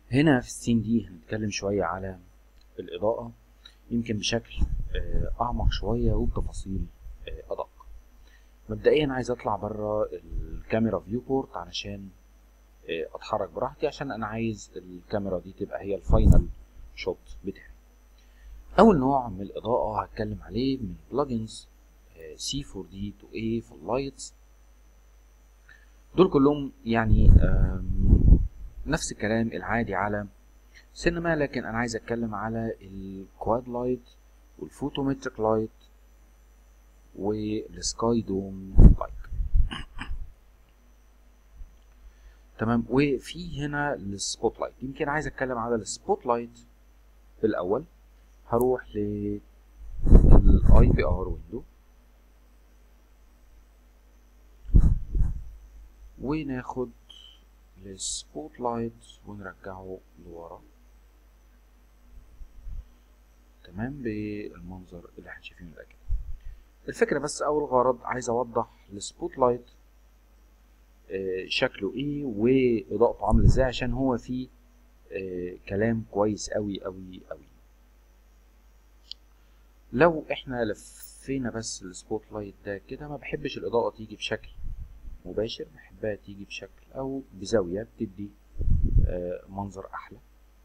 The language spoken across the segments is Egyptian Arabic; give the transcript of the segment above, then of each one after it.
هنا في السين دي هنتكلم شوية على الإضاءة يمكن بشكل آه، أعمق شوية وبتفاصيل آه، أدق مبدئيا عايز أطلع بره الكاميرا فيو بورت علشان آه، أتحرك براحتي عشان أنا عايز الكاميرا دي تبقى هي الفاينل شوت بتاعي أول نوع من الإضاءة هتكلم عليه من بلجنز سي 4 دي تو اي في اللايتس دول كلهم يعني آم، نفس الكلام العادي على سينما لكن انا عايز اتكلم على الكواد لايت والفوتومتريك لايت والسكاي دوم لايت تمام وفي هنا السبوت لايت يمكن عايز اتكلم على السبوت لايت الاول هروح للاي بي ار ويندو وناخد السبوت لايت ونرجعه لورا تمام بالمنظر اللي احنا شايفينه ده كده الفكره بس او الغرض عايز اوضح السبوت لايت آه، شكله ايه واضاءته عامله ازاي عشان هو فيه آه، كلام كويس قوي قوي قوي لو احنا لفينا بس السبوت لايت ده كده ما بحبش الاضاءه تيجي بشكل مباشر بحبها تيجي بشكل او بزاويه بتدي آه، منظر احلى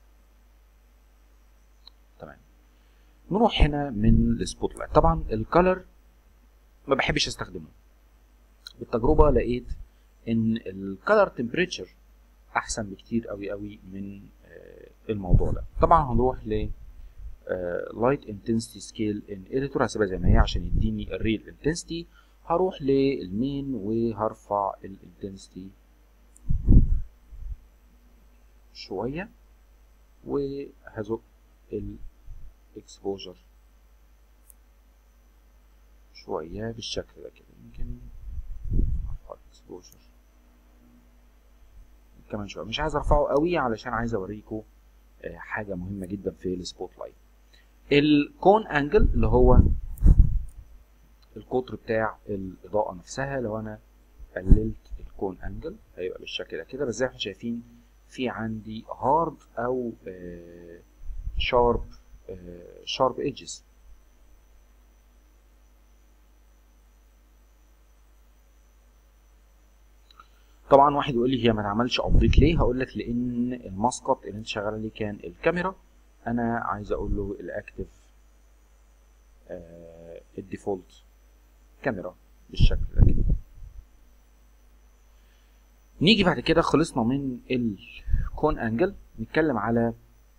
تمام نروح هنا من السبوت لايت طبعا الكالر ما بحبش استخدمه بالتجربه لقيت ان الكالر تمبريتشر احسن بكتير قوي قوي من آه، الموضوع ده طبعا هنروح ل لايت انتنسيتي سكيل ان اديتور هسيبها زي ما هي عشان يديني الريل انتنسيتي هروح للمين وهرفع الانتنسيتي شويه وهزق الاكسبوجر شويه بالشكل ده كده يمكن ارفع الاكسبوجر كمان شويه مش عايز ارفعه قوي علشان عايز اوريكم آه، حاجه مهمه جدا في السبوت لايت الكون انجل اللي هو القطر بتاع الاضاءه نفسها لو انا قللت الكون انجل هيبقى بالشكل ده كده بس زي ما احنا شايفين في عندي هارد او شارب شارب ايدجز طبعا واحد يقول لي هي ما اتعملش ابديت ليه هقول لك لان الماسكت اللي انت شغال عليه كان الكاميرا انا عايز اقول له الاكتف آه الديفولت كاميرا بالشكل ده كده نيجي بعد كده خلصنا من الكون انجل نتكلم على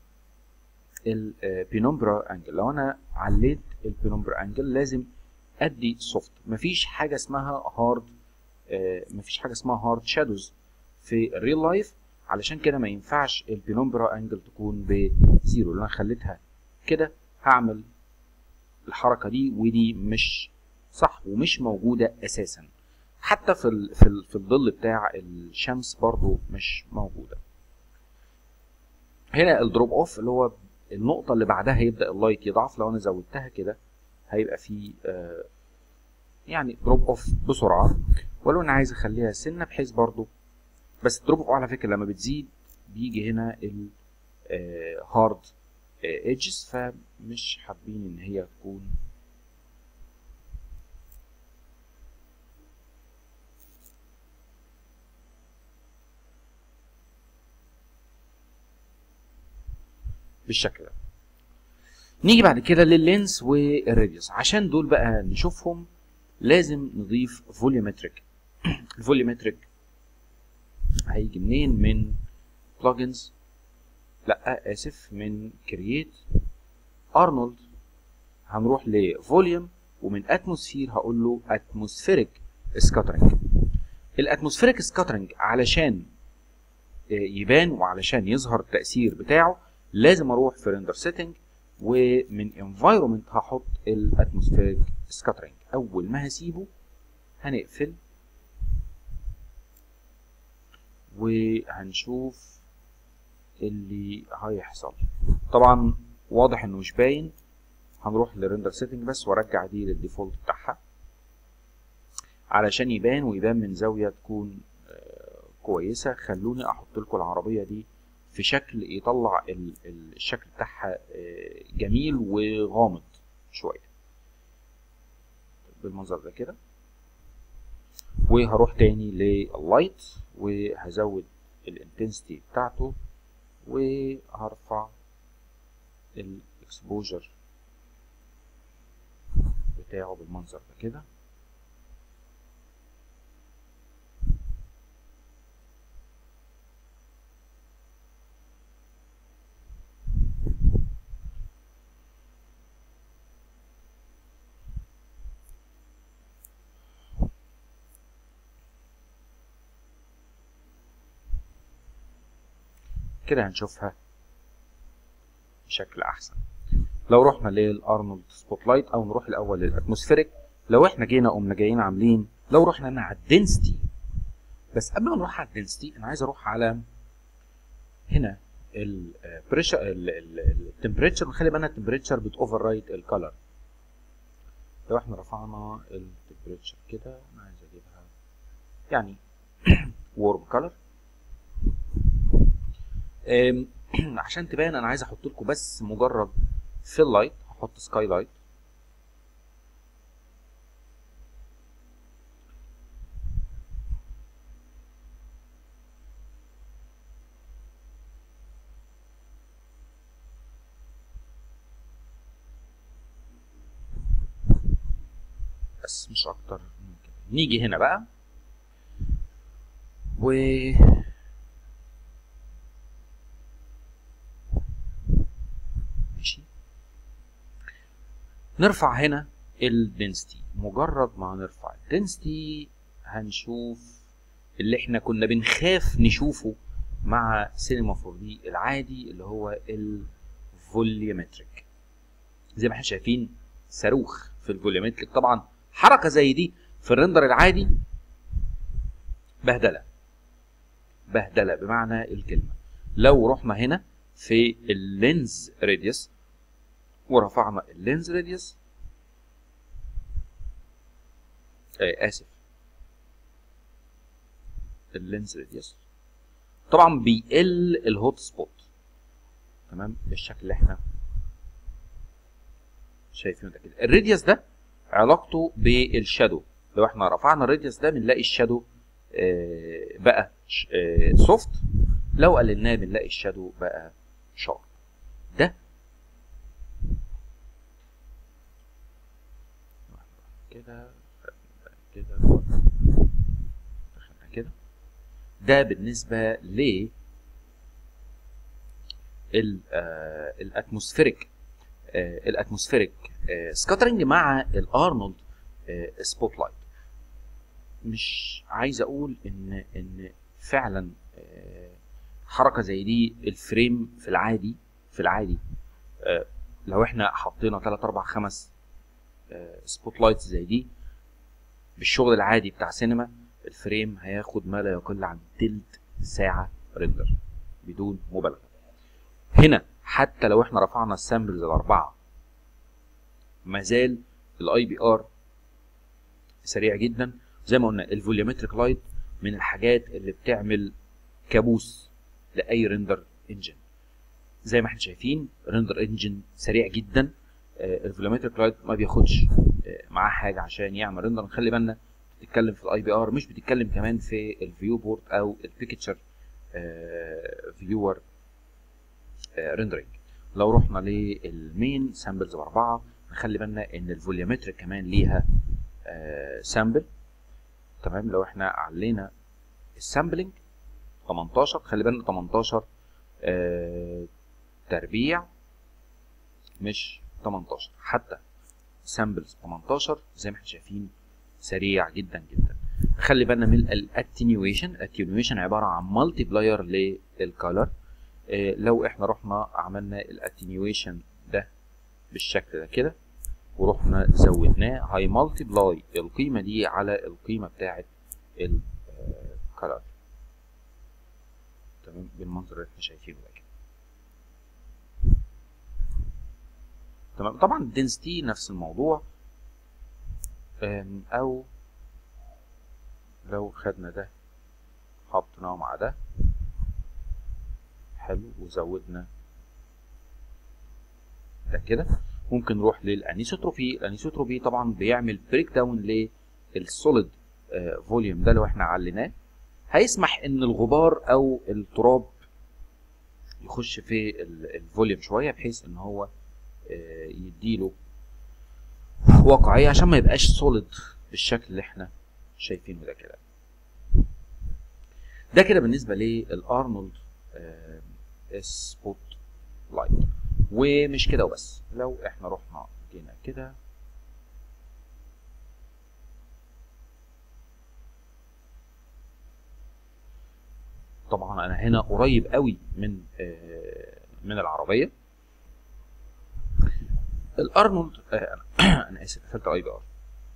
البينومبرا انجل لو انا عليت البينومبرا انجل لازم ادي سوفت مفيش حاجه اسمها هارد مفيش حاجه اسمها هارد شادوز في الريل لايف علشان كده ما ينفعش البينومبرا انجل تكون بزيرو لو انا خليتها كده هعمل الحركه دي ودي مش صح ومش موجوده اساسا حتى في ال في, ال في الظل بتاع الشمس برضو مش موجوده هنا الدروب اوف اللي هو النقطه اللي بعدها هيبدا اللايت يضعف لو انا زودتها كده هيبقى في آه يعني دروب اوف بسرعه ولو انا عايز اخليها سنه بحيث برضو بس الدروب اوف على فكره لما بتزيد بيجي هنا الهارد ايدجز فمش حابين ان هي تكون بالشكل ده نيجي بعد كده لللينس والراديوس عشان دول بقى نشوفهم لازم نضيف فوليومتريك الفوليومتريك هيجي منين من بلجنز لا اسف من كرييت ارنولد هنروح لفوليوم ومن اتموسفير هقول له اتموسفيريك سكاترنج الاتموسفيريك سكاترنج علشان يبان وعلشان يظهر التاثير بتاعه لازم اروح في ريندر سيتنج ومن انفايرومنت هحط الاتموسفيريك سكاترنج اول ما هسيبه هنقفل وهنشوف اللي هيحصل طبعا واضح انه مش باين هنروح للريندر سيتنج بس وارجع دي للديفولت بتاعها علشان يبان ويبان من زاويه تكون كويسه خلوني احط لكم العربيه دي في شكل يطلع ال- ال- الشكل بتاعها آه، جميل وغامض شويه بالمنظر ده كده وهروح تاني لللايت وهزود الانتنسيتي بتاعته وهرفع الاكسبوجر بتاعه بالمنظر ده كده كده هنشوفها بشكل احسن لو رحنا للارنولد سبوت لايت او نروح الاول للاتموسفيريك لو احنا جينا قمنا جايين عاملين لو رحنا هنا على الدنسيتي بس قبل ما نروح على الدنسيتي انا عايز اروح على هنا البريشر التمبريتشر نخلي بالنا التمبريتشر بتوفر رايت الكالر لو احنا رفعنا التمبريتشر كده انا عايز اجيبها يعني وورم كالر عشان تبان انا عايز احط لكم بس مجرد فيل لايت هحط سكاي لايت بس مش اكتر من كده نيجي هنا بقى و ماشي نرفع هنا الدنسيتي مجرد ما نرفع الدنسيتي هنشوف اللي احنا كنا بنخاف نشوفه مع سينما 4 دي العادي اللي هو الفوليومتريك زي ما احنا شايفين صاروخ في الفوليومتريك طبعا حركه زي دي في الريندر العادي بهدله بهدله بمعنى الكلمه لو رحنا هنا في اللينز راديوس ورفعنا اللينز راديوس آه اسف اللينز راديوس طبعا بيقل الهوت سبوت تمام بالشكل اللي احنا شايفينه ده كده الراديوس ده علاقته بالشادو لو احنا رفعنا الراديوس ده بنلاقي الشادو آه بقى آه سوفت لو قللناه بنلاقي الشادو بقى شارب ده كده كده دخلنا كده ده بالنسبة ل الاتموسفيريك الاتموسفيريك سكاترنج مع الارنولد سبوت لايت مش عايز اقول ان ان فعلا حركه زي دي الفريم في العادي في العادي لو احنا حطينا 3 4 5 سبوت لايت زي دي بالشغل العادي بتاع سينما الفريم هياخد ما لا يقل عن تلت ساعه ريندر بدون مبالغه هنا حتى لو احنا رفعنا السامبلز الاربعه مازال الاي بي ار سريع جدا زي ما قلنا الفوليومتريك لايت من الحاجات اللي بتعمل كابوس لاي ريندر انجن زي ما احنا شايفين ريندر انجن سريع جدا الفوليومتريك لايت ما بياخدش معاه حاجه عشان يعمل ريندر نخلي بالنا بتتكلم في الاي بي ار مش بتتكلم كمان في الفيو بورد او البيكتشر فيور ريندرنج لو رحنا للمين سامبلز باربعه نخلي بالنا ان الفوليومتريك كمان ليها سامبل تمام لو احنا علينا السامبلنج 18 خلي بالنا 18 آه تربيع مش 18 حتى سامبلز 18 زي ما احنا شايفين سريع جدا جدا خلي بالنا من الاتنيويشن الاتنيويشن عباره عن مالتي بلاير للكالر آه لو احنا رحنا عملنا الاتنيويشن ده بالشكل ده كده ورحنا زودناه هاي مالتي بلاي القيمه دي على القيمه بتاعه الكالر تمام بالمنظر اللي احنا شايفينه ده كده تمام طبعا الدنسيتي نفس الموضوع او لو خدنا ده حطيناه مع ده حلو وزودنا ده كده ممكن نروح للانيسوتروبي الانيسوتروبي طبعا بيعمل بريك داون للسوليد فوليوم ده لو احنا عليناه هيسمح ان الغبار او التراب يخش في الفوليوم شويه بحيث ان هو يديله واقعيه عشان ما يبقاش سوليد بالشكل اللي احنا شايفينه ده كده ده كده بالنسبه للارنولد سبوت لايت ومش كده وبس لو احنا رحنا جينا كده طبعا انا هنا قريب قوي من من العربيه الارنولد انا اسف قفلت اي بي ار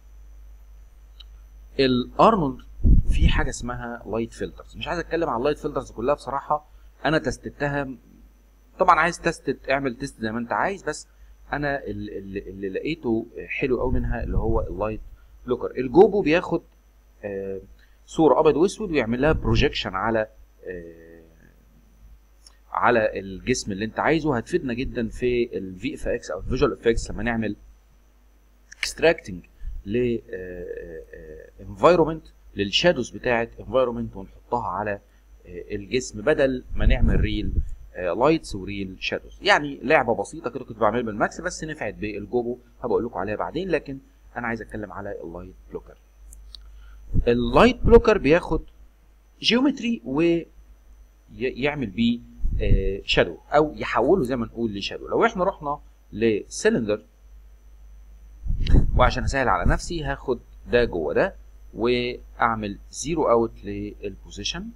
الارنولد في حاجه اسمها لايت فلترز مش عايز اتكلم عن اللايت فلترز كلها بصراحه انا تستتها طبعا عايز تست اعمل تيست زي ما انت عايز بس انا اللي, اللي لقيته حلو قوي منها اللي هو اللايت بلوكر الجوبو بياخد آه صوره ابيض واسود ويعمل لها بروجيكشن على آه على الجسم اللي انت عايزه هتفيدنا جدا في الفي اف اكس او الفيجوال افكس لما نعمل اكستراكتنج ل انفايرمنت للشادوز بتاعه انفايرمنت ونحطها على الجسم بدل ما نعمل ريل لايتس وريل شادوز يعني لعبه بسيطه كده كنت بعملها بالماكس بس نفعت بالجوبو هبقول لكم عليها بعدين لكن انا عايز اتكلم على اللايت بلوكر اللايت بلوكر بياخد جيومتري ويعمل بيه شادو او يحوله زي ما نقول لشادو لو احنا رحنا لسلندر وعشان اسهل على نفسي هاخد ده جوه ده واعمل زيرو اوت للبوزيشن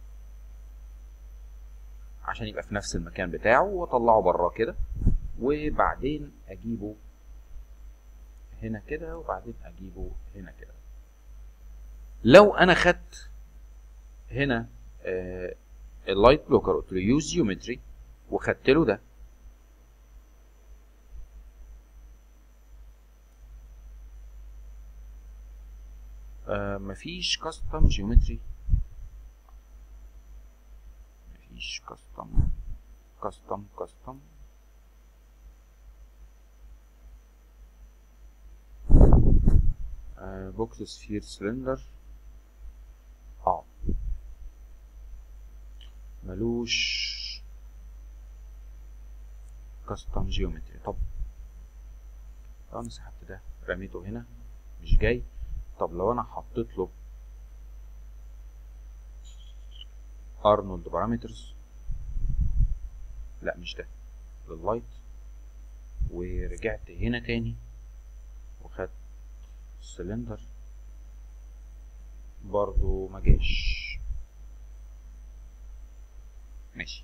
عشان يبقى في نفس المكان بتاعه واطلعه بره كده وبعدين اجيبه هنا كده وبعدين اجيبه هنا كده لو انا خدت هنا آه اللايت بلوكر قلت له يوز جيومتري وخدت له ده آه مفيش كاستم جيومتري مفيش كاستم كاستم كاستم بوكس سفير سلندر اه ملوش كاستم جيومتري طب لو انا سحبت ده رميته هنا مش جاي طب لو انا حطيت له ارنولد بارامترز لا مش ده لللايت ورجعت هنا تاني وخدت السلندر برضو ما جاش ماشي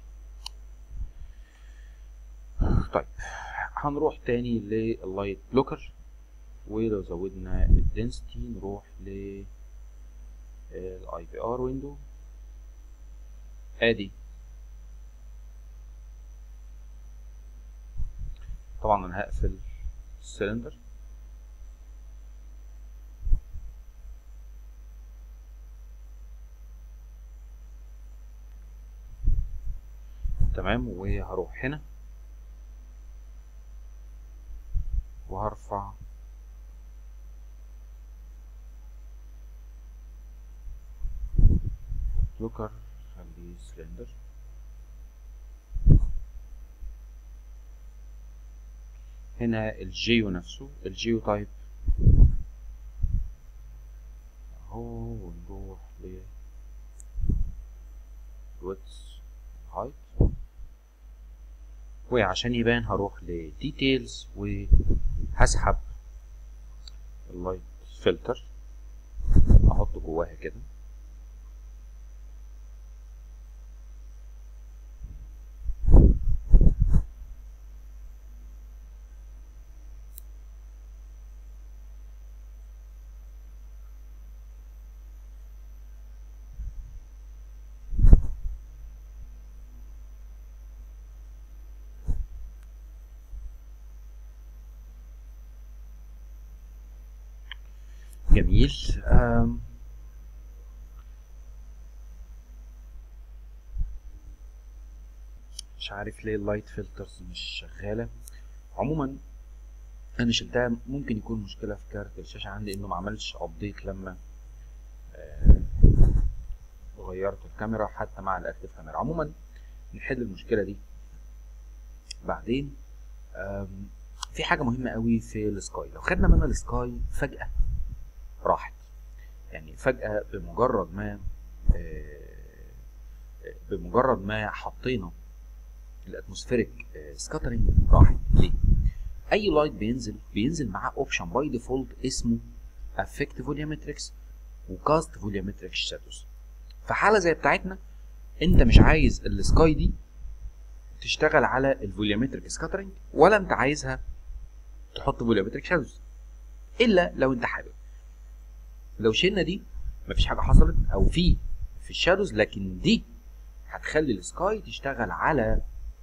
طيب هنروح تاني لللايت بلوكر ولو زودنا الدنسيتي نروح ل الاي بي ار ويندو ادي طبعا انا هقفل السلندر تمام وهروح هنا وهرفع لوكر خليه سلندر هنا الجيو نفسه الجيو تايب اهو ونروح ل ويتس هايت وعشان يبان هروح لديتيلز وهسحب اللايت فلتر احطه جواها كده جميل أم مش عارف ليه اللايت فلترز مش شغاله عموما انا شلتها ممكن يكون مشكله في كارت الشاشه عندي انه ما عملش ابديت لما آه، غيرت الكاميرا حتى مع الاكتف كاميرا عموما نحل المشكله دي بعدين آم، في حاجه مهمه قوي في السكاي لو خدنا منها السكاي فجاه راحت يعني فجاه بمجرد ما آه، آه، بمجرد ما حطينا الاتموسفيريك سكاترنج راحت ليه اي لايت بينزل بينزل معاه اوبشن باي ديفولت اسمه افكت فوليومتريكس وكاست فوليومتريك شادوز في حاله زي بتاعتنا انت مش عايز السكاي دي تشتغل على الفوليومتريك سكاترنج ولا انت عايزها تحط فوليومتريك شادوز الا لو انت حابب لو شلنا دي مفيش حاجه حصلت او في في الشادوز لكن دي هتخلي السكاي تشتغل على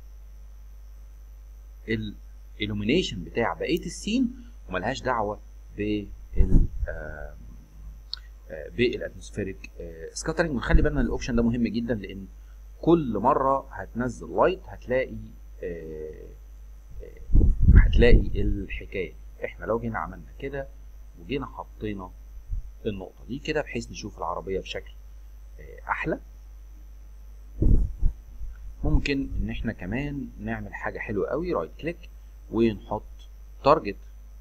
الالومينيشن بتاع بقيه السين وملهاش دعوه بال آم، آه، بالاتموسفيريك سكاترنج ونخلي بالنا الاوبشن ده مهم جدا لان كل مره هتنزل لايت هتلاقي آه، آه، هتلاقي الحكايه احنا لو جينا عملنا كده وجينا حطينا النقطه دي كده بحيث نشوف العربيه بشكل آه، احلى ممكن ان احنا كمان نعمل حاجه حلوه قوي رايت كليك ونحط تارجت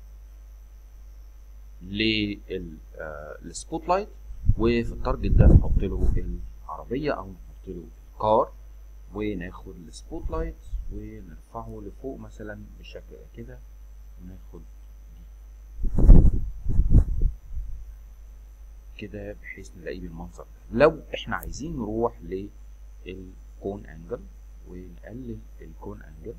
للسبوت لايت وفي التارجت ده نحط له العربيه او نحط له الكار وناخد السبوت لايت ونرفعه لفوق مثلا بالشكل ده كده وناخد دي كده بحيث نلاقيه بالمنظر ده لو احنا عايزين نروح للكون انجل ونقلل الكون انجل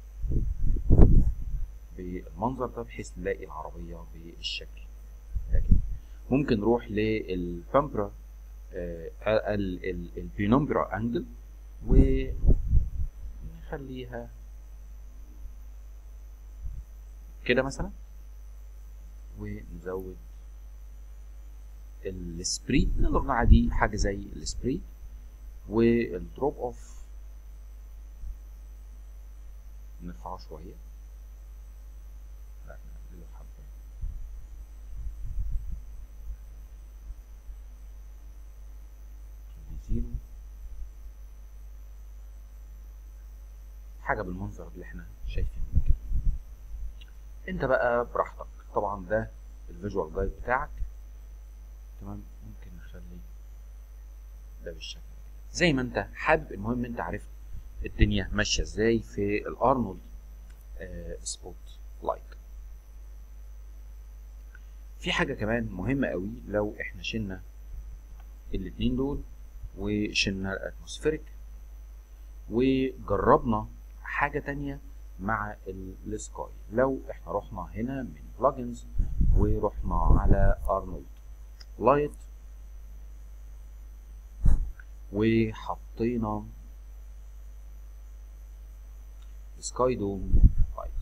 بالمنظر ده بحيث نلاقي العربية بالشكل ده كده ممكن نروح للبامبرا البينومبرا انجل ونخليها كده مثلا ونزود السبريد نقدر نقول عادي حاجه زي السبريد والدروب اوف نرفعه شويه لا نقلله حبه زيرو حاجه بالمنظر اللي احنا شايفينه كده انت بقى براحتك طبعا ده الفيجوال جايد بتاعك تمام ممكن نخلي ده بالشكل ده زي ما انت حابب المهم انت عرفت الدنيا ماشيه ازاي في الارنولد آه سبوت لايت في حاجه كمان مهمه قوي لو احنا شلنا الاتنين دول وشلنا الاتموسفيريك وجربنا حاجه تانية مع السكاي لو احنا رحنا هنا من بلجنز ورحنا على ارنولد لايت وحطينا سكاي دوم لايت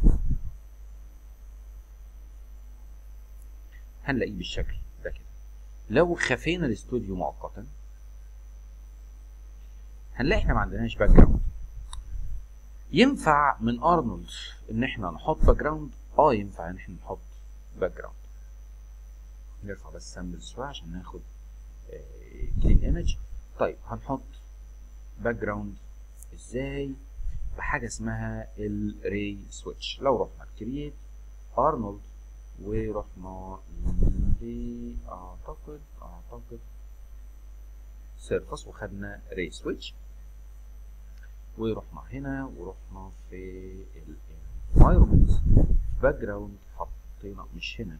هنلاقيه بالشكل ده كده لو خفينا الاستوديو مؤقتا هنلاقي احنا ما عندناش باك جراوند ينفع من ارنولد ان احنا نحط باك جراوند اه ينفع ان احنا نحط باك جراوند نرفع بس سامبل شويه عشان ناخد كلين ايمج طيب هنحط باك جراوند ازاي بحاجه اسمها الري سويتش لو رحنا كرييت ارنولد ورحنا ل اعتقد اعتقد سيرفس وخدنا ري سويتش ورحنا هنا ورحنا في الانفايرمنت باك جراوند حطينا مش هنا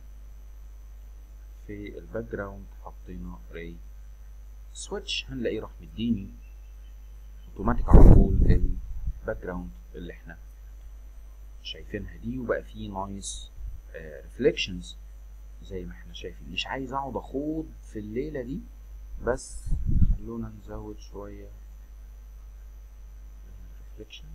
في الباك جراوند حطينا ري سويتش هنلاقيه راح مديني اوتوماتيك على طول الباك جراوند اللي احنا شايفينها دي وبقى فيه نايس ريفليكشنز زي ما احنا شايفين مش عايز اقعد اخوض في الليله دي بس خلونا نزود شويه ريفليكشن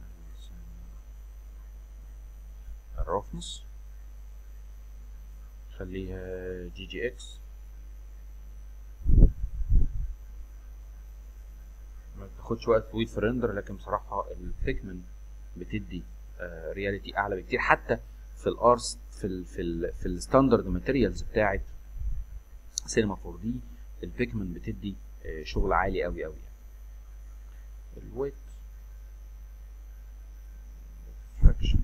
الرفنس خليها جي جي اكس ما بتاخدش وقت طويل في الريندر لكن بصراحه البيكمن بتدي رياليتي اعلى بكتير حتى في الارس في ال في ال في الستاندرد ماتيريالز بتاعت سينما 4 دي البيكمن بتدي آه، شغل عالي قوي قوي يعني الويت refraction.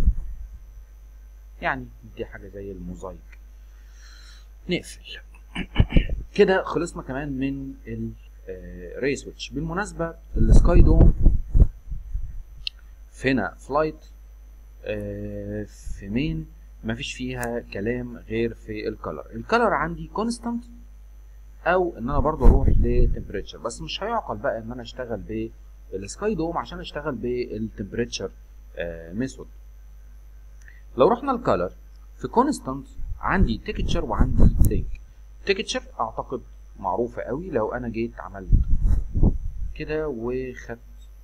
يعني دي حاجه زي الموزايك نقفل كده خلصنا كمان من الري سويتش بالمناسبه السكاي دوم في هنا فلايت آه، في مين مفيش فيها كلام غير في الكالر الكالر عندي كونستانت او ان انا برضو اروح لتمبريتشر بس مش هيعقل بقى ان انا اشتغل بالسكاي دوم عشان اشتغل بالتمبريتشر ميثود لو رحنا الكالر في كونستانت عندي تكتشر وعندي لينك تكتشر اعتقد معروفه قوي لو انا جيت عملت كده وخدت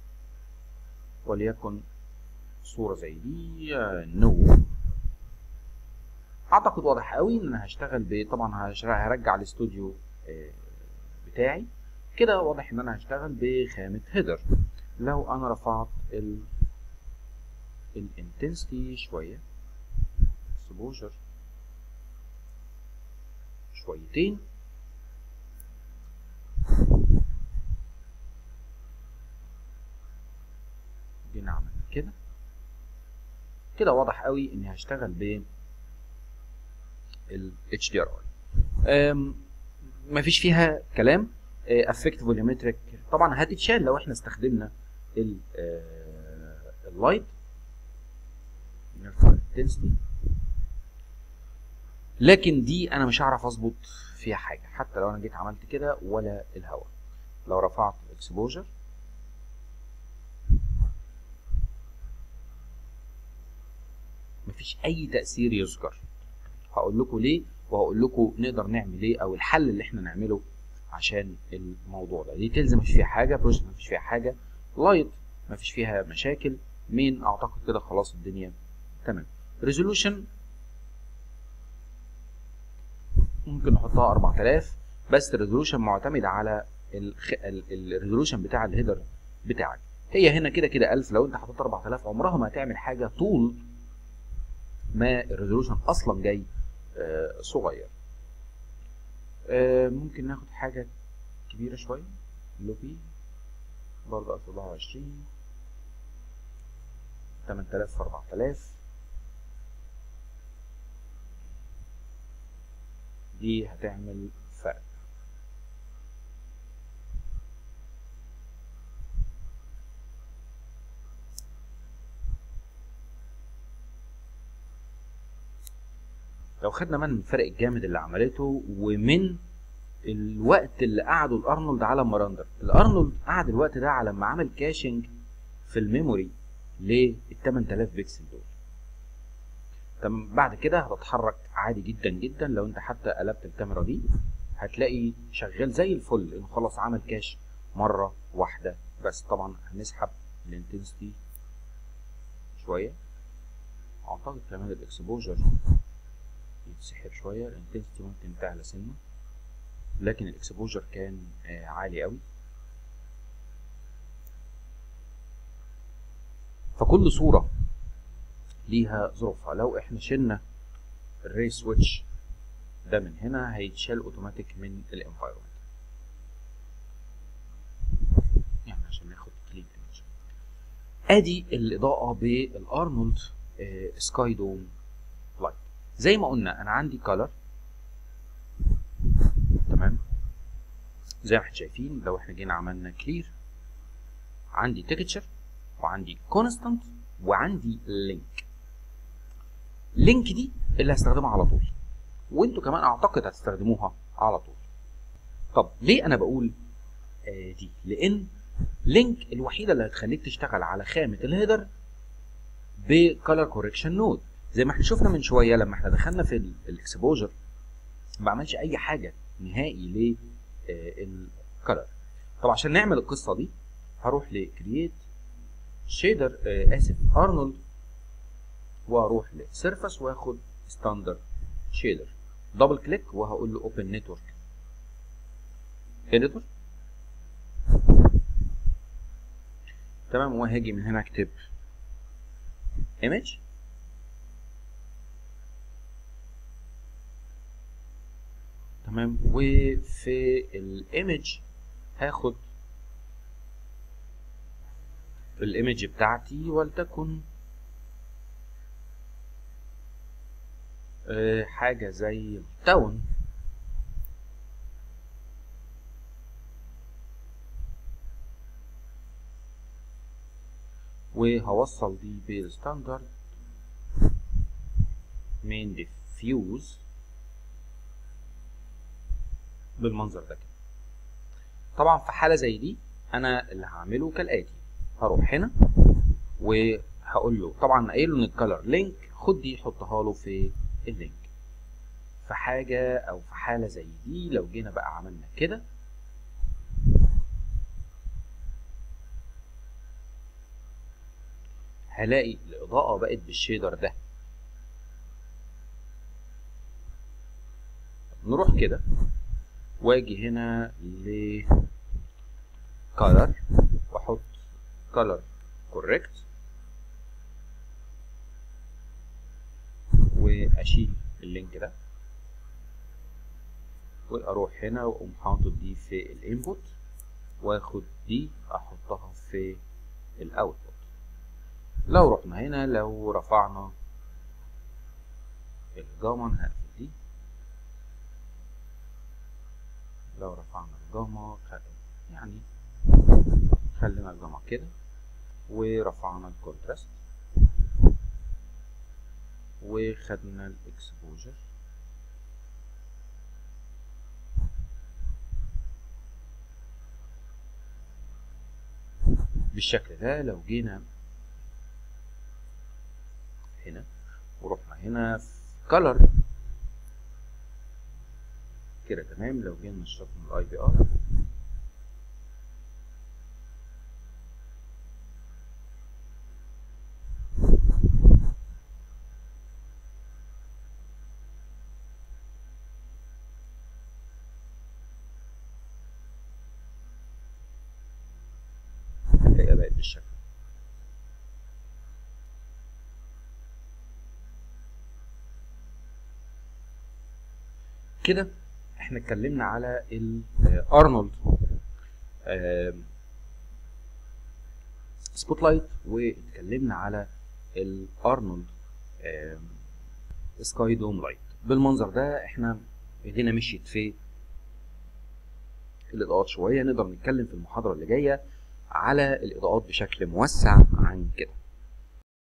وليكن صوره زي دي نو اعتقد واضح قوي ان انا هشتغل ب طبعا هش- هرجع الاستوديو آه، بتاعي كده واضح ان انا هشتغل بخامه هيدر لو انا رفعت ال الانتنسيتي شويه اكسبوجر شويتين جينا عملنا كده كده واضح قوي اني هشتغل ب ال HDRI أم، مفيش فيها كلام افكت فوليومتريك طبعا هتتشال لو احنا استخدمنا ال آه، اللايت نرفع الانتنسيتي لكن دي انا مش هعرف اظبط فيها حاجه حتى لو انا جيت عملت كده ولا الهواء لو رفعت الاكسبوجر مفيش اي تاثير يذكر هقول لكم ليه وهقول لكم نقدر نعمل ايه او الحل اللي احنا نعمله عشان الموضوع ده ديتيلز مفيش فيها حاجه بروجكت مفيش فيها حاجه لايت مفيش فيها مشاكل مين اعتقد كده خلاص الدنيا تمام ريزولوشن ممكن نحطها 4000 بس الريزولوشن معتمد على الريزولوشن بتاع الهيدر بتاعك هي هنا كده كده 1000 لو انت حطيت 4000 عمرها ما هتعمل حاجه طول ما الريزولوشن اصلا جاي آه، صغير آه، ممكن ناخد حاجه كبيره شويه لوبي برضه 1024 8000 في 4000 دي هتعمل فرق لو خدنا من الفرق الجامد اللي عملته ومن الوقت اللي قعده الارنولد على مرندر الارنولد قعد الوقت ده على ما عمل كاشنج في الميموري لل 8000 بكسل دول تمام بعد كده هتتحرك عادي جدا جدا لو انت حتى قلبت الكاميرا دي هتلاقي شغال زي الفل انه خلاص عمل كاش مره واحده بس طبعا هنسحب الانتنسيتي شويه اعتقد كمان الاكسبوجر يتسحب شويه الانتنسيتي ممكن تعلى سنه لكن الاكسبوجر كان آه، عالي قوي فكل صوره ليها ظروفها لو احنا شلنا الري سويتش ده من هنا هيتشال اوتوماتيك من الانفايرمنت يعني عشان ناخد كلين ايمج ادي الاضاءه بالارنولد آه، سكاي دوم لايت زي ما قلنا انا عندي كولر تمام زي ما احنا شايفين لو احنا جينا عملنا كلير عندي تكتشر وعندي كونستانت وعندي لينك لينك دي اللي هستخدمها على طول وانتوا كمان اعتقد هتستخدموها على طول طب ليه انا بقول آه دي لان لينك الوحيده اللي هتخليك تشتغل على خامه الهيدر بكالر كوركشن نود زي ما احنا شفنا من شويه لما احنا دخلنا في الاكسبوجر ما عملش اي حاجه نهائي للكالر طب عشان نعمل القصه دي هروح لكرييت شيدر اسف ارنولد واروح لسيرفس واخد ستاندرد شيدر دبل كليك وهقول له اوبن نتورك اديتور تمام وهاجي من هنا اكتب image تمام وفي الايمج هاخد الايمج بتاعتي ولتكن آه، حاجة زي تاون وهوصل دي بالستاندرد من ديفيوز بالمنظر ده كده طبعا في حالة زي دي انا اللي هعمله كالاتي هروح هنا وهقول له طبعا قايل له ان الكالر لينك خد دي حطها له في اللينك في حاجة او في حالة زي دي لو جينا بقى عملنا كده هلاقي الإضاءة بقت بالشيدر ده نروح كده واجي هنا ل color واحط color correct واشيل اللينك ده واروح هنا واقوم حاطط دي في الانبوت واخد دي احطها في الاوتبوت لو رحنا هنا لو رفعنا الجاما هنقفل دي لو رفعنا الجاما يعني خلينا الجاما كده ورفعنا الكونتراست وخدنا الاكسبوجر بالشكل ده لو جينا هنا ورحنا هنا في color كده تمام لو جينا نشطنا الاي بي ار هتلاقيها بقت بالشكل كده احنا اتكلمنا على الارنولد سبوت لايت واتكلمنا على الارنولد سكاي دوم لايت بالمنظر ده احنا ايدينا مشيت في الاضاءات شويه نقدر نتكلم في المحاضره اللي جايه على الاضاءات بشكل موسع عن كده